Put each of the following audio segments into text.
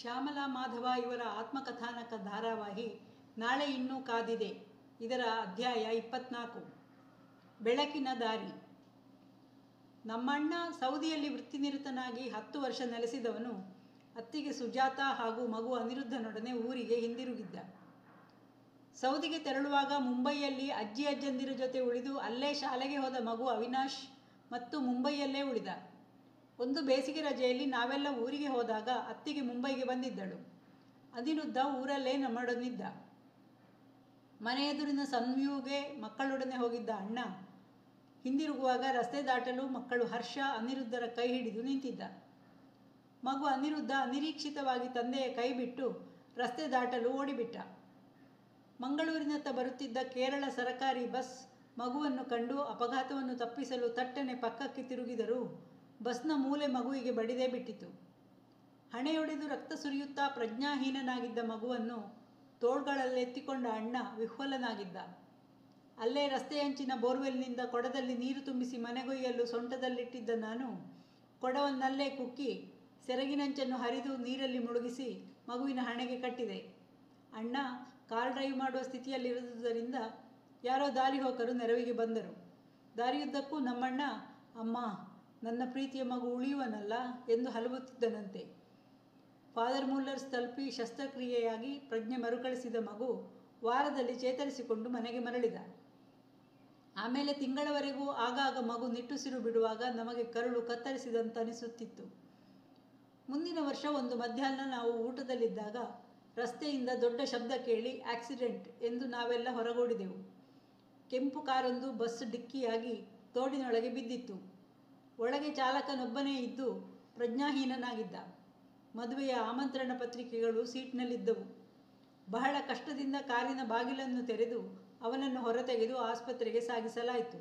ಶ್ಯಾಮಲಾ ಮಾಧವ ಇವರ ಆತ್ಮಕಥಾನಕ ಧಾರಾವಾಹಿ ನಾಳೆ ಇನ್ನೂ ಕಾದಿದೆ ಇದರ ಅಧ್ಯಾಯ ಇಪ್ಪತ್ನಾಲ್ಕು ಬೆಳಕಿನ ದಾರಿ ನಮ್ಮಣ್ಣ ಸೌದಿಯಲ್ಲಿ ವೃತ್ತಿನಿರತನಾಗಿ ಹತ್ತು ವರ್ಷ ನೆಲೆಸಿದವನು ಅತ್ತಿಗೆ ಸುಜಾತ ಹಾಗೂ ಮಗು ಅನಿರುದ್ಧನೊಡನೆ ಊರಿಗೆ ಹಿಂದಿರುಗಿದ್ದ ಸೌದಿಗೆ ತೆರಳುವಾಗ ಮುಂಬೈಯಲ್ಲಿ ಅಜ್ಜಿ ಅಜ್ಜಂದಿರ ಜೊತೆ ಉಳಿದು ಅಲ್ಲೇ ಶಾಲೆಗೆ ಹೋದ ಮಗು ಅವಿನಾಶ್ ಮತ್ತು ಮುಂಬೈಯಲ್ಲೇ ಉಳಿದ ಒಂದು ಬೇಸಿಗೆ ರಜೆಯಲ್ಲಿ ನಾವೆಲ್ಲ ಊರಿಗೆ ಹೋದಾಗ ಅತ್ತಿಗೆ ಮುಂಬೈಗೆ ಬಂದಿದ್ದಳು ಅನಿರುದ್ಧ ಊರಲ್ಲೇ ನಮ್ಮೊಡನಿದ್ದ ಮನೆ ಎದುರಿನ ಸನ್ವ್ಯೂಗೆ ಮಕ್ಕಳೊಡನೆ ಹೋಗಿದ್ದ ಅಣ್ಣ ಹಿಂದಿರುಗುವಾಗ ರಸ್ತೆ ದಾಟಲು ಮಕ್ಕಳು ಹರ್ಷ ಅನಿರುದ್ಧರ ಕೈ ಹಿಡಿದು ನಿಂತಿದ್ದ ಮಗು ಅನಿರುದ್ಧ ಅನಿರೀಕ್ಷಿತವಾಗಿ ತಂದೆಯ ಕೈ ಬಿಟ್ಟು ರಸ್ತೆ ದಾಟಲು ಓಡಿಬಿಟ್ಟ ಮಂಗಳೂರಿನತ್ತ ಬರುತ್ತಿದ್ದ ಕೇರಳ ಸರಕಾರಿ ಬಸ್ ಮಗುವನ್ನು ಕಂಡು ಅಪಘಾತವನ್ನು ತಪ್ಪಿಸಲು ತಟ್ಟನೆ ಪಕ್ಕಕ್ಕೆ ತಿರುಗಿದರೂ ಬಸ್ನ ಮೂಲೆ ಮಗುವಿಗೆ ಬಡಿದೇ ಬಿಟ್ಟಿತು ಹಣೆಯೊಡೆದು ರಕ್ತ ಸುರಿಯುತ್ತಾ ಪ್ರಜ್ಞಾಹೀನನಾಗಿದ್ದ ಮಗುವನ್ನು ತೋಳ್ಗಳಲ್ಲೆತ್ತಿಕೊಂಡ ಅಣ್ಣ ವಿಹ್ವಲನಾಗಿದ್ದ ಅಲ್ಲೇ ರಸ್ತೆಯಂಚಿನ ಬೋರ್ವೆಲ್ನಿಂದ ಕೊಡದಲ್ಲಿ ನೀರು ತುಂಬಿಸಿ ಮನೆಗೊಯ್ಯಲು ಸೊಂಟದಲ್ಲಿಟ್ಟಿದ್ದ ನಾನು ಕೊಡವನ್ನಲ್ಲೇ ಕುಕ್ಕಿ ಸೆರಗಿನಂಚನ್ನು ಹರಿದು ನೀರಲ್ಲಿ ಮುಳುಗಿಸಿ ಮಗುವಿನ ಹಣೆಗೆ ಕಟ್ಟಿದೆ ಅಣ್ಣ ಕಾರ್ ಡ್ರೈವ್ ಮಾಡುವ ಸ್ಥಿತಿಯಲ್ಲಿರುವುದರಿಂದ ಯಾರೋ ದಾರಿ ಹೋಕರು ನೆರವಿಗೆ ಬಂದರು ದಾರಿಯುದ್ದಕ್ಕೂ ನಮ್ಮಣ್ಣ ಅಮ್ಮ ನನ್ನ ಪ್ರೀತಿಯ ಮಗು ಉಳಿಯುವನಲ್ಲ ಎಂದು ಹಲಬುತ್ತಿದ್ದನಂತೆ ಫಾದರ್ ಮುಲ್ಲರ್ಸ್ ತಲುಪಿ ಶಸ್ತ್ರಕ್ರಿಯೆಯಾಗಿ ಪ್ರಜ್ಞೆ ಮರುಕಳಿಸಿದ ಮಗು ವಾರದಲ್ಲಿ ಚೇತರಿಸಿಕೊಂಡು ಮನೆಗೆ ಮರಳಿದ ಆಮೇಲೆ ತಿಂಗಳವರೆಗೂ ಆಗಾಗ ಮಗು ನಿಟ್ಟುಸಿರು ಬಿಡುವಾಗ ನಮಗೆ ಕರುಳು ಕತ್ತರಿಸಿದಂತನಿಸುತ್ತಿತ್ತು ಮುಂದಿನ ವರ್ಷ ಒಂದು ಮಧ್ಯಾಹ್ನ ನಾವು ಊಟದಲ್ಲಿದ್ದಾಗ ರಸ್ತೆಯಿಂದ ದೊಡ್ಡ ಶಬ್ದ ಕೇಳಿ ಆಕ್ಸಿಡೆಂಟ್ ಎಂದು ನಾವೆಲ್ಲ ಹೊರಗೋಡಿದೆವು ಕೆಂಪು ಕಾರೊಂದು ಬಸ್ ಡಿಕ್ಕಿಯಾಗಿ ತೋಡಿನೊಳಗೆ ಬಿದ್ದಿತ್ತು ಒಳಗೆ ಚಾಲಕನೊಬ್ಬನೇ ಇದ್ದು ಪ್ರಜ್ಞಾಹೀನನಾಗಿದ್ದ ಮದುವೆಯ ಆಮಂತ್ರಣ ಪತ್ರಿಕೆಗಳು ಸೀಟ್ನಲ್ಲಿದ್ದವು ಬಹಳ ಕಷ್ಟದಿಂದ ಕಾರಿನ ಬಾಗಿಲನ್ನು ತೆರೆದು ಅವನನ್ನು ಹೊರತೆಗೆದು ಆಸ್ಪತ್ರೆಗೆ ಸಾಗಿಸಲಾಯಿತು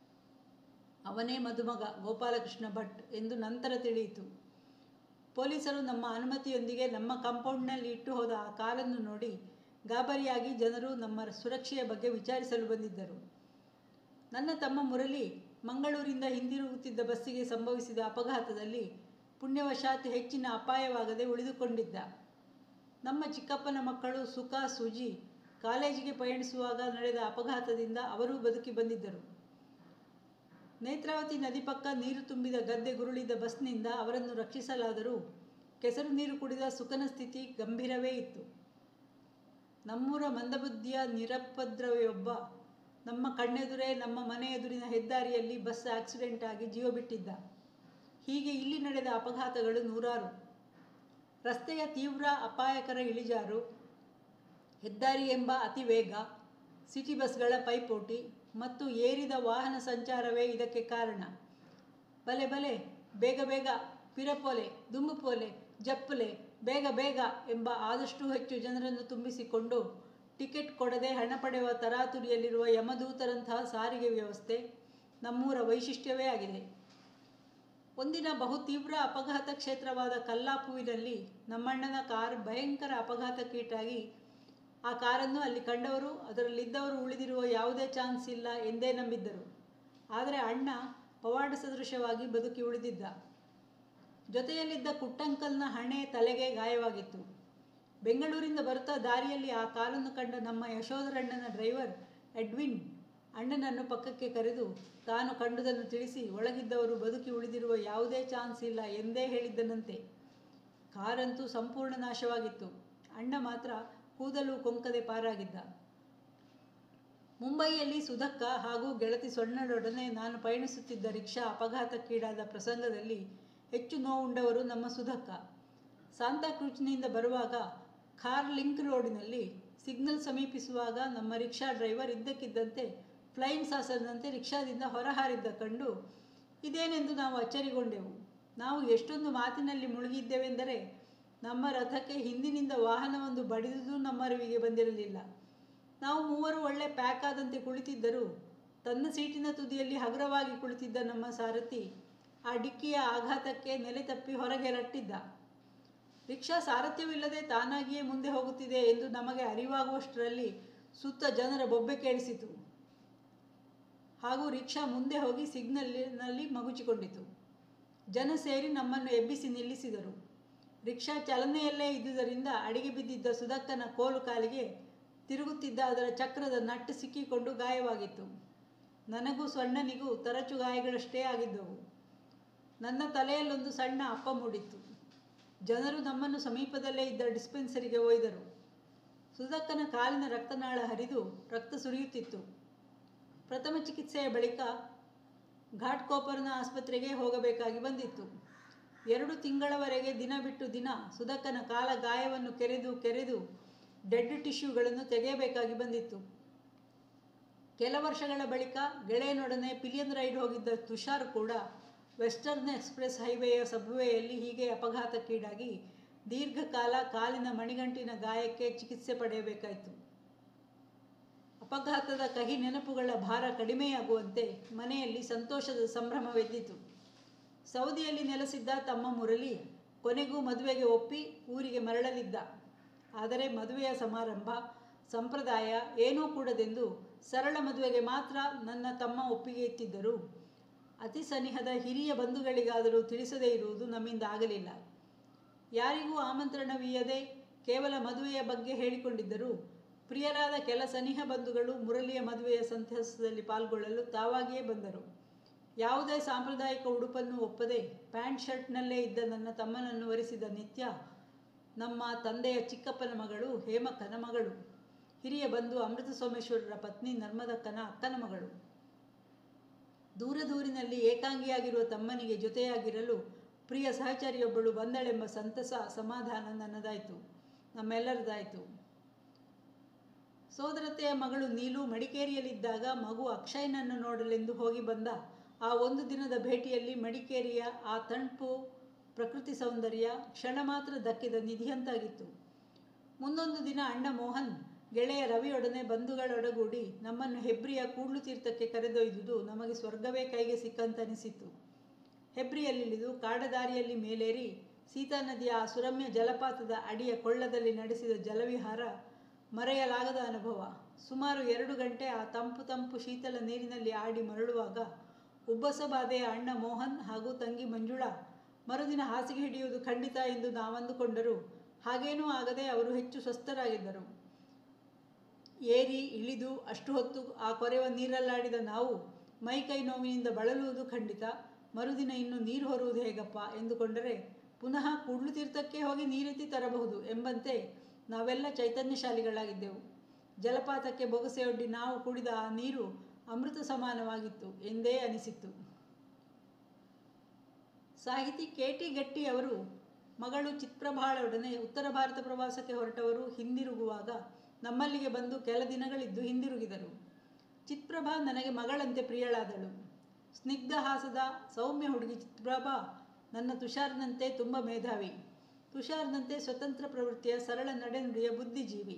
ಅವನೇ ಮದುಮಗ ಗೋಪಾಲಕೃಷ್ಣ ಭಟ್ ಎಂದು ನಂತರ ತಿಳಿಯಿತು ಪೊಲೀಸರು ನಮ್ಮ ಅನುಮತಿಯೊಂದಿಗೆ ನಮ್ಮ ಕಾಂಪೌಂಡ್ನಲ್ಲಿ ಇಟ್ಟು ಹೋದ ಆ ಕಾರನ್ನು ನೋಡಿ ಗಾಬರಿಯಾಗಿ ಜನರು ನಮ್ಮ ಸುರಕ್ಷೆಯ ಬಗ್ಗೆ ವಿಚಾರಿಸಲು ಬಂದಿದ್ದರು ನನ್ನ ತಮ್ಮ ಮುರಳಿ ಮಂಗಳೂರಿಂದ ಹಿಂದಿರುಗುತ್ತಿದ್ದ ಬಸ್ಸಿಗೆ ಸಂಭವಿಸಿದ ಅಪಘಾತದಲ್ಲಿ ಪುಣ್ಯವಶಾತ್ ಹೆಚ್ಚಿನ ಅಪಾಯವಾಗದೆ ಉಳಿದುಕೊಂಡಿದ್ದ ನಮ್ಮ ಚಿಕ್ಕಪ್ಪನ ಮಕ್ಕಳು ಸುಖ ಸುಜಿ ಕಾಲೇಜಿಗೆ ಪಯಣಿಸುವಾಗ ನಡೆದ ಅಪಘಾತದಿಂದ ಅವರೂ ಬದುಕಿ ಬಂದಿದ್ದರು ನೇತ್ರಾವತಿ ನದಿ ಪಕ್ಕ ನೀರು ತುಂಬಿದ ಗದ್ದೆ ಗುರುಳಿದ ಬಸ್ನಿಂದ ಅವರನ್ನು ರಕ್ಷಿಸಲಾದರೂ ಕೆಸರು ನೀರು ಕುಡಿದ ಸುಖನ ಸ್ಥಿತಿ ಗಂಭೀರವೇ ಇತ್ತು ನಮ್ಮೂರ ಮಂದಬುದ್ಧಿಯ ನಿರಪದ್ರವೆಯೊಬ್ಬ ನಮ್ಮ ಕಣ್ಣೆದುರೇ ನಮ್ಮ ಮನೆ ಎದುರಿನ ಹೆದ್ದಾರಿಯಲ್ಲಿ ಬಸ್ ಆಕ್ಸಿಡೆಂಟ್ ಆಗಿ ಜೀವ ಬಿಟ್ಟಿದ್ದ ಹೀಗೆ ಇಲ್ಲಿ ನಡೆದ ಅಪಘಾತಗಳು ನೂರಾರು ರಸ್ತೆಯ ತೀವ್ರ ಅಪಾಯಕರ ಇಳಿಜಾರು ಹೆದ್ದಾರಿ ಎಂಬ ಅತಿ ವೇಗ ಸಿಟಿ ಬಸ್ಗಳ ಪೈಪೋಟಿ ಮತ್ತು ಏರಿದ ವಾಹನ ಸಂಚಾರವೇ ಇದಕ್ಕೆ ಕಾರಣ ಬಲೆ ಬಲೆ ಬೇಗ ಬೇಗ ಪಿರಪೊಲೆ ದುಂಬುಪೊಲೆ ಜಪ್ಪಲೆ ಬೇಗ ಬೇಗ ಎಂಬ ಆದಷ್ಟು ಹೆಚ್ಚು ಜನರನ್ನು ತುಂಬಿಸಿಕೊಂಡು ಟಿಕೆಟ್ ಕೊಡದೆ ಹಣ ಪಡೆಯುವ ತರಾತುರಿಯಲ್ಲಿರುವ ಯಮದೂತರಂತಹ ಸಾರಿಗೆ ವ್ಯವಸ್ಥೆ ನಮ್ಮೂರ ವೈಶಿಷ್ಟ್ಯವೇ ಆಗಿದೆ ಒಂದಿನ ಬಹು ತೀವ್ರ ಅಪಘಾತ ಕ್ಷೇತ್ರವಾದ ಕಲ್ಲಾಪುವಿನಲ್ಲಿ ನಮ್ಮಣ್ಣನ ಕಾರ್ ಭಯಂಕರ ಅಪಘಾತಕ್ಕೀಟಾಗಿ ಆ ಕಾರನ್ನು ಅಲ್ಲಿ ಕಂಡವರು ಅದರಲ್ಲಿದ್ದವರು ಉಳಿದಿರುವ ಯಾವುದೇ ಚಾನ್ಸ್ ಇಲ್ಲ ಎಂದೇ ನಂಬಿದ್ದರು ಆದರೆ ಅಣ್ಣ ಪವಾಡ ಸದೃಶವಾಗಿ ಬದುಕಿ ಉಳಿದಿದ್ದ ಜೊತೆಯಲ್ಲಿದ್ದ ಕುಟ್ಟಂಕಲ್ನ ಹಣೆ ತಲೆಗೆ ಗಾಯವಾಗಿತ್ತು ಬೆಂಗಳೂರಿಂದ ಬರುತ್ತಾ ದಾರಿಯಲ್ಲಿ ಆ ಕಾರನ್ನು ಕಂಡ ನಮ್ಮ ಯಶೋಧರಣ್ಣನ ಡ್ರೈವರ್ ಎಡ್ವಿನ್ ಅಣ್ಣನನ್ನು ಪಕ್ಕಕ್ಕೆ ಕರೆದು ತಾನು ಕಂಡುದನ್ನು ತಿಳಿಸಿ ಒಳಗಿದ್ದವರು ಬದುಕಿ ಉಳಿದಿರುವ ಯಾವುದೇ ಚಾನ್ಸ್ ಇಲ್ಲ ಎಂದೇ ಹೇಳಿದ್ದನಂತೆ ಕಾರಂತೂ ಸಂಪೂರ್ಣ ನಾಶವಾಗಿತ್ತು ಅಣ್ಣ ಮಾತ್ರ ಕೂದಲು ಕೊಂಕದೆ ಪಾರಾಗಿದ್ದ ಮುಂಬೈಯಲ್ಲಿ ಸುಧಕ್ಕ ಹಾಗೂ ಗೆಳತಿ ಸೊಣ್ಣಳೊಡನೆ ನಾನು ಪಯಣಿಸುತ್ತಿದ್ದ ರಿಕ್ಷಾ ಅಪಘಾತಕ್ಕೀಡಾದ ಪ್ರಸಂಗದಲ್ಲಿ ಹೆಚ್ಚು ನೋವುಂಡವರು ನಮ್ಮ ಸುಧಕ್ಕ ಸಾಂತಾಕ್ರೂಚ್ನಿಂದ ಬರುವಾಗ ಕಾರ್ ಲಿಂಕ್ ರೋಡಿನಲ್ಲಿ ಸಿಗ್ನಲ್ ಸಮೀಪಿಸುವಾಗ ನಮ್ಮ ರಿಕ್ಷಾ ಡ್ರೈವರ್ ಇದ್ದಕ್ಕಿದ್ದಂತೆ ಫ್ಲೈಯಿಂಗ್ ಸಾಸರ್ನಂತೆ ರಿಕ್ಷಾದಿಂದ ಹೊರಹಾರಿದ್ದ ಕಂಡು ಇದೇನೆಂದು ನಾವು ಅಚ್ಚರಿಗೊಂಡೆವು ನಾವು ಎಷ್ಟೊಂದು ಮಾತಿನಲ್ಲಿ ಮುಳುಗಿದ್ದೇವೆಂದರೆ ನಮ್ಮ ರಥಕ್ಕೆ ಹಿಂದಿನಿಂದ ವಾಹನವೊಂದು ಬಡಿದುದು ನಮ್ಮ ಅರಿವಿಗೆ ಬಂದಿರಲಿಲ್ಲ ನಾವು ಮೂವರು ಒಳ್ಳೆ ಪ್ಯಾಕ್ ಆದಂತೆ ಕುಳಿತಿದ್ದರೂ ತನ್ನ ಸೀಟಿನ ತುದಿಯಲ್ಲಿ ಹಗುರವಾಗಿ ಕುಳಿತಿದ್ದ ನಮ್ಮ ಸಾರಥಿ ಆ ಡಿಕ್ಕಿಯ ಆಘಾತಕ್ಕೆ ನೆಲೆ ತಪ್ಪಿ ಹೊರಗೆ ರಟ್ಟಿದ್ದ ರಿಕ್ಷಾ ಸಾರಥ್ಯವಿಲ್ಲದೆ ತಾನಾಗಿಯೇ ಮುಂದೆ ಹೋಗುತ್ತಿದೆ ಎಂದು ನಮಗೆ ಅರಿವಾಗುವಷ್ಟರಲ್ಲಿ ಸುತ್ತ ಜನರ ಬೊಬ್ಬೆ ಕೇಳಿಸಿತು ಹಾಗೂ ರಿಕ್ಷಾ ಮುಂದೆ ಹೋಗಿ ಸಿಗ್ನಲ್ಲಿನಲ್ಲಿ ಮಗುಚಿಕೊಂಡಿತು ಜನ ಸೇರಿ ನಮ್ಮನ್ನು ಎಬ್ಬಿಸಿ ನಿಲ್ಲಿಸಿದರು ರಿಕ್ಷಾ ಚಲನೆಯಲ್ಲೇ ಇದ್ದುದರಿಂದ ಅಡಿಗೆ ಬಿದ್ದಿದ್ದ ಸುಧಕ್ಕನ ಕೋಲು ಕಾಲಿಗೆ ತಿರುಗುತ್ತಿದ್ದ ಅದರ ಚಕ್ರದ ನಟ್ಟು ಸಿಕ್ಕಿಕೊಂಡು ಗಾಯವಾಗಿತ್ತು ನನಗೂ ಸಣ್ಣನಿಗೂ ತರಚು ಗಾಯಗಳಷ್ಟೇ ಆಗಿದ್ದವು ನನ್ನ ತಲೆಯಲ್ಲೊಂದು ಸಣ್ಣ ಅಪ್ಪ ಮೂಡಿತ್ತು ಜನರು ನಮ್ಮನ್ನು ಸಮೀಪದಲ್ಲೇ ಇದ್ದ ಡಿಸ್ಪೆನ್ಸರಿಗೆ ಒಯ್ದರು ಸುಧಕ್ಕನ ಕಾಲಿನ ರಕ್ತನಾಳ ಹರಿದು ರಕ್ತ ಸುರಿಯುತ್ತಿತ್ತು ಪ್ರಥಮ ಚಿಕಿತ್ಸೆಯ ಬಳಿಕ ಘಾಟ್ಕೋಪರ್ನ ಆಸ್ಪತ್ರೆಗೆ ಹೋಗಬೇಕಾಗಿ ಬಂದಿತ್ತು ಎರಡು ತಿಂಗಳವರೆಗೆ ದಿನ ಬಿಟ್ಟು ದಿನ ಸುಧಕ್ಕನ ಕಾಲ ಗಾಯವನ್ನು ಕೆರೆದು ಕೆರೆದು ಡೆಡ್ ಟಿಶ್ಯೂಗಳನ್ನು ತೆಗೆಯಬೇಕಾಗಿ ಬಂದಿತ್ತು ಕೆಲ ವರ್ಷಗಳ ಬಳಿಕ ಗೆಳೆಯನೊಡನೆ ಪಿಲಿಯನ್ ರೈಡ್ ಹೋಗಿದ್ದ ತುಷಾರ್ ಕೂಡ ವೆಸ್ಟರ್ನ್ ಎಕ್ಸ್ಪ್ರೆಸ್ ಹೈವೇಯ ಸಬ್ವೇಯಲ್ಲಿ ಹೀಗೆ ಅಪಘಾತಕ್ಕೀಡಾಗಿ ದೀರ್ಘಕಾಲ ಕಾಲಿನ ಮಣಿಗಂಟಿನ ಗಾಯಕ್ಕೆ ಚಿಕಿತ್ಸೆ ಪಡೆಯಬೇಕಾಯಿತು ಅಪಘಾತದ ಕಹಿ ನೆನಪುಗಳ ಭಾರ ಕಡಿಮೆಯಾಗುವಂತೆ ಮನೆಯಲ್ಲಿ ಸಂತೋಷದ ಸಂಭ್ರಮವೆದ್ದಿತು ಸೌದಿಯಲ್ಲಿ ನೆಲೆಸಿದ್ದ ತಮ್ಮ ಮುರಳಿ ಕೊನೆಗೂ ಮದುವೆಗೆ ಒಪ್ಪಿ ಊರಿಗೆ ಮರಳಲಿದ್ದ ಆದರೆ ಮದುವೆಯ ಸಮಾರಂಭ ಸಂಪ್ರದಾಯ ಏನೂ ಕೂಡದೆಂದು ಸರಳ ಮದುವೆಗೆ ಮಾತ್ರ ನನ್ನ ತಮ್ಮ ಒಪ್ಪಿಗೆ ಇತ್ತಿದ್ದರು ಅತಿ ಸನಿಹದ ಹಿರಿಯ ಬಂಧುಗಳಿಗಾದರೂ ತಿಳಿಸದೇ ಇರುವುದು ನಮ್ಮಿಂದ ಆಗಲಿಲ್ಲ ಯಾರಿಗೂ ಆಮಂತ್ರಣವೀಯದೆ ಕೇವಲ ಮದುವೆಯ ಬಗ್ಗೆ ಹೇಳಿಕೊಂಡಿದ್ದರು ಪ್ರಿಯರಾದ ಕೆಲ ಸನಿಹ ಬಂಧುಗಳು ಮುರಳಿಯ ಮದುವೆಯ ಸಂತಸದಲ್ಲಿ ಪಾಲ್ಗೊಳ್ಳಲು ತಾವಾಗಿಯೇ ಬಂದರು ಯಾವುದೇ ಸಾಂಪ್ರದಾಯಿಕ ಉಡುಪನ್ನು ಒಪ್ಪದೆ ಪ್ಯಾಂಟ್ ಶರ್ಟ್ನಲ್ಲೇ ಇದ್ದ ನನ್ನ ತಮ್ಮನನ್ನು ವರಿಸಿದ ನಿತ್ಯ ನಮ್ಮ ತಂದೆಯ ಚಿಕ್ಕಪ್ಪನ ಮಗಳು ಹೇಮಕ್ಕನ ಮಗಳು ಹಿರಿಯ ಬಂಧು ಅಮೃತ ಸೋಮೇಶ್ವರರ ಪತ್ನಿ ನರ್ಮದಕ್ಕನ ಅಕ್ಕನ ಮಗಳು ದೂರ ದೂರಿನಲ್ಲಿ ಏಕಾಂಗಿಯಾಗಿರುವ ತಮ್ಮನಿಗೆ ಜೊತೆಯಾಗಿರಲು ಪ್ರಿಯ ಸಹಚರಿಯೊಬ್ಬಳು ಬಂದಳೆಂಬ ಸಂತಸ ಸಮಾಧಾನ ನನ್ನದಾಯಿತು ನಮ್ಮೆಲ್ಲರದಾಯಿತು ಸೋದರತೆಯ ಮಗಳು ನೀಲು ಮಡಿಕೇರಿಯಲ್ಲಿದ್ದಾಗ ಮಗು ಅಕ್ಷಯ್ನನ್ನು ನೋಡಲೆಂದು ಹೋಗಿ ಬಂದ ಆ ಒಂದು ದಿನದ ಭೇಟಿಯಲ್ಲಿ ಮಡಿಕೇರಿಯ ಆ ತಂಪು ಪ್ರಕೃತಿ ಸೌಂದರ್ಯ ಕ್ಷಣ ಮಾತ್ರ ದಕ್ಕಿದ ನಿಧಿಯಂತಾಗಿತ್ತು ಮುಂದೊಂದು ದಿನ ಅಣ್ಣ ಮೋಹನ್ ಗೆಳೆಯ ರವಿಯೊಡನೆ ಬಂಧುಗಳೊಡಗೂಡಿ ನಮ್ಮನ್ನು ಹೆಬ್ರಿಯ ಕೂಡ್ಲು ತೀರ್ಥಕ್ಕೆ ಕರೆದೊಯ್ದುದು ನಮಗೆ ಸ್ವರ್ಗವೇ ಕೈಗೆ ಸಿಕ್ಕಂತನಿಸಿತು ಹೆಬ್ರಿಯಲ್ಲಿಳಿದು ಕಾಡದಾರಿಯಲ್ಲಿ ಮೇಲೇರಿ ಸೀತಾ ನದಿಯ ಆ ಸುರಮ್ಯ ಜಲಪಾತದ ಅಡಿಯ ಕೊಳ್ಳದಲ್ಲಿ ನಡೆಸಿದ ಜಲವಿಹಾರ ಮರೆಯಲಾಗದ ಅನುಭವ ಸುಮಾರು ಎರಡು ಗಂಟೆ ಆ ತಂಪು ತಂಪು ಶೀತಲ ನೀರಿನಲ್ಲಿ ಆಡಿ ಮರಳುವಾಗ ಉಬ್ಬಸಬಾಧೆಯ ಅಣ್ಣ ಮೋಹನ್ ಹಾಗೂ ತಂಗಿ ಮಂಜುಳಾ ಮರುದಿನ ಹಾಸಿಗೆ ಹಿಡಿಯುವುದು ಖಂಡಿತ ಎಂದು ನಾವಂದುಕೊಂಡರೂ ಹಾಗೇನೂ ಆಗದೆ ಅವರು ಹೆಚ್ಚು ಸ್ವಸ್ಥರಾಗಿದ್ದರು ಏರಿ ಇಳಿದು ಅಷ್ಟು ಹೊತ್ತು ಆ ಕೊರೆವ ನೀರಲ್ಲಾಡಿದ ನಾವು ಮೈ ಕೈ ನೋವಿನಿಂದ ಬಳಲುವುದು ಖಂಡಿತ ಮರುದಿನ ಇನ್ನು ನೀರು ಹೊರುವುದು ಹೇಗಪ್ಪ ಎಂದುಕೊಂಡರೆ ಪುನಃ ಕೂಡ್ಲು ತೀರ್ಥಕ್ಕೆ ಹೋಗಿ ನೀರೆತ್ತಿ ತರಬಹುದು ಎಂಬಂತೆ ನಾವೆಲ್ಲ ಚೈತನ್ಯಶಾಲಿಗಳಾಗಿದ್ದೆವು ಜಲಪಾತಕ್ಕೆ ಬೊಗಸೆಯೊಡ್ಡಿ ನಾವು ಕುಡಿದ ಆ ನೀರು ಅಮೃತ ಸಮಾನವಾಗಿತ್ತು ಎಂದೇ ಅನಿಸಿತ್ತು ಸಾಹಿತಿ ಕೆ ಟಿ ಗಟ್ಟಿ ಅವರು ಮಗಳು ಚಿತ್ರಭಾಳೊಡನೆ ಉತ್ತರ ಭಾರತ ಪ್ರವಾಸಕ್ಕೆ ಹೊರಟವರು ಹಿಂದಿರುಗುವಾಗ ನಮ್ಮಲ್ಲಿಗೆ ಬಂದು ಕೆಲ ದಿನಗಳಿದ್ದು ಹಿಂದಿರುಗಿದರು ಚಿತ್ರಭಾ ನನಗೆ ಮಗಳಂತೆ ಪ್ರಿಯಳಾದಳು ಸ್ನಿಗ್ಧ ಹಾಸದ ಸೌಮ್ಯ ಹುಡುಗಿ ಚಿತ್ರಭಾ ನನ್ನ ತುಷಾರ್ನಂತೆ ತುಂಬ ಮೇಧಾವಿ ತುಷಾರ್ನಂತೆ ಸ್ವತಂತ್ರ ಪ್ರವೃತ್ತಿಯ ಸರಳ ನಡೆನುಡಿಯ ಬುದ್ಧಿಜೀವಿ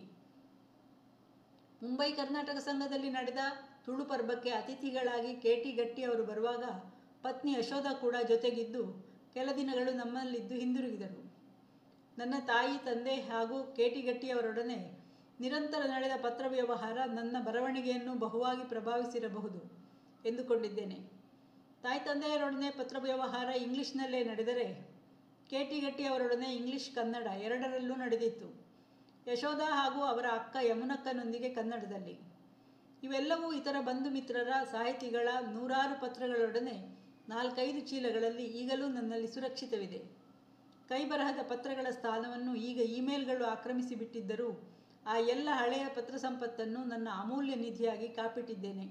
ಮುಂಬೈ ಕರ್ನಾಟಕ ಸಂಘದಲ್ಲಿ ನಡೆದ ತುಳು ಪರ್ಬಕ್ಕೆ ಅತಿಥಿಗಳಾಗಿ ಕೆ ಟಿ ಗಟ್ಟಿ ಅವರು ಬರುವಾಗ ಪತ್ನಿ ಯಶೋಧ ಕೂಡ ಜೊತೆಗಿದ್ದು ಕೆಲ ದಿನಗಳು ನಮ್ಮಲ್ಲಿದ್ದು ಹಿಂದಿರುಗಿದರು ನನ್ನ ತಾಯಿ ತಂದೆ ಹಾಗೂ ಕೆ ಟಿ ಗಟ್ಟಿಯವರೊಡನೆ ನಿರಂತರ ನಡೆದ ಪತ್ರ ವ್ಯವಹಾರ ನನ್ನ ಬರವಣಿಗೆಯನ್ನು ಬಹುವಾಗಿ ಪ್ರಭಾವಿಸಿರಬಹುದು ಎಂದುಕೊಂಡಿದ್ದೇನೆ ತಾಯಿ ತಂದೆಯರೊಡನೆ ಪತ್ರ ವ್ಯವಹಾರ ಇಂಗ್ಲಿಷ್ನಲ್ಲೇ ನಡೆದರೆ ಕೆ ಟಿ ಗಟ್ಟಿಯವರೊಡನೆ ಇಂಗ್ಲಿಷ್ ಕನ್ನಡ ಎರಡರಲ್ಲೂ ನಡೆದಿತ್ತು ಯಶೋಧ ಹಾಗೂ ಅವರ ಅಕ್ಕ ಯಮುನಕ್ಕನೊಂದಿಗೆ ಕನ್ನಡದಲ್ಲಿ ಇವೆಲ್ಲವೂ ಇತರ ಬಂಧು ಮಿತ್ರರ ಸಾಹಿತಿಗಳ ನೂರಾರು ಪತ್ರಗಳೊಡನೆ ನಾಲ್ಕೈದು ಚೀಲಗಳಲ್ಲಿ ಈಗಲೂ ನನ್ನಲ್ಲಿ ಸುರಕ್ಷಿತವಿದೆ ಕೈಬರಹದ ಪತ್ರಗಳ ಸ್ಥಾನವನ್ನು ಈಗ ಇಮೇಲ್ಗಳು ಆಕ್ರಮಿಸಿ ಬಿಟ್ಟಿದ್ದರೂ ಆ ಎಲ್ಲ ಹಳೆಯ ಪತ್ರ ಸಂಪತ್ತನ್ನು ನನ್ನ ಅಮೂಲ್ಯ ನಿಧಿಯಾಗಿ ಕಾಪಿಟ್ಟಿದ್ದೇನೆ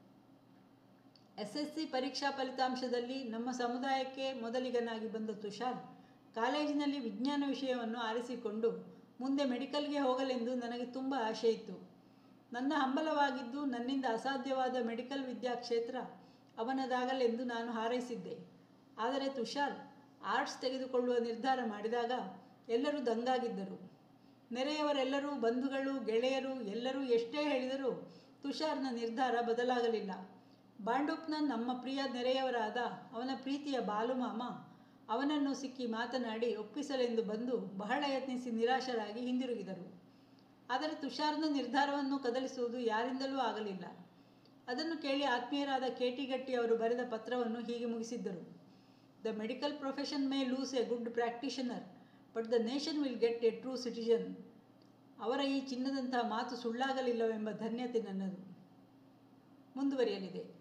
ಎಸ್ ಎಸ್ ಸಿ ಪರೀಕ್ಷಾ ಫಲಿತಾಂಶದಲ್ಲಿ ನಮ್ಮ ಸಮುದಾಯಕ್ಕೆ ಮೊದಲಿಗನಾಗಿ ಬಂದ ತುಷಾರ್ ಕಾಲೇಜಿನಲ್ಲಿ ವಿಜ್ಞಾನ ವಿಷಯವನ್ನು ಆರಿಸಿಕೊಂಡು ಮುಂದೆ ಮೆಡಿಕಲ್ಗೆ ಹೋಗಲೆಂದು ನನಗೆ ತುಂಬ ಆಸೆ ಇತ್ತು ನನ್ನ ಹಂಬಲವಾಗಿದ್ದು ನನ್ನಿಂದ ಅಸಾಧ್ಯವಾದ ಮೆಡಿಕಲ್ ವಿದ್ಯಾಕ್ಷೇತ್ರ ಅವನದಾಗಲೆಂದು ನಾನು ಹಾರೈಸಿದ್ದೆ ಆದರೆ ತುಷಾರ್ ಆರ್ಟ್ಸ್ ತೆಗೆದುಕೊಳ್ಳುವ ನಿರ್ಧಾರ ಮಾಡಿದಾಗ ಎಲ್ಲರೂ ದಂಗಾಗಿದ್ದರು ನೆರೆಯವರೆಲ್ಲರೂ ಬಂಧುಗಳು ಗೆಳೆಯರು ಎಲ್ಲರೂ ಎಷ್ಟೇ ಹೇಳಿದರೂ ತುಷಾರ್ನ ನಿರ್ಧಾರ ಬದಲಾಗಲಿಲ್ಲ ಬಾಂಡುಪ್ನ ನಮ್ಮ ಪ್ರಿಯ ನೆರೆಯವರಾದ ಅವನ ಪ್ರೀತಿಯ ಬಾಲುಮಾಮ ಅವನನ್ನು ಸಿಕ್ಕಿ ಮಾತನಾಡಿ ಒಪ್ಪಿಸಲೆಂದು ಬಂದು ಬಹಳ ಯತ್ನಿಸಿ ನಿರಾಶರಾಗಿ ಹಿಂದಿರುಗಿದರು ಆದರೆ ತುಷಾರ್ನ ನಿರ್ಧಾರವನ್ನು ಕದಲಿಸುವುದು ಯಾರಿಂದಲೂ ಆಗಲಿಲ್ಲ ಅದನ್ನು ಕೇಳಿ ಆತ್ಮೀಯರಾದ ಕೆ ಟಿ ಗಟ್ಟಿ ಅವರು ಬರೆದ ಪತ್ರವನ್ನು ಹೀಗೆ ಮುಗಿಸಿದ್ದರು the medical profession may lose a good practitioner but the nation will get a true citizen ಅವರ ಈ ಚಿನ್ನದಂತಹ ಮಾತು ಸುಳ್ಳಾಗಲಿಲ್ಲವೆಂಬ ಧನ್ಯತೆ ನನ್ನದು ಮುಂದುವರಿಯಲಿದೆ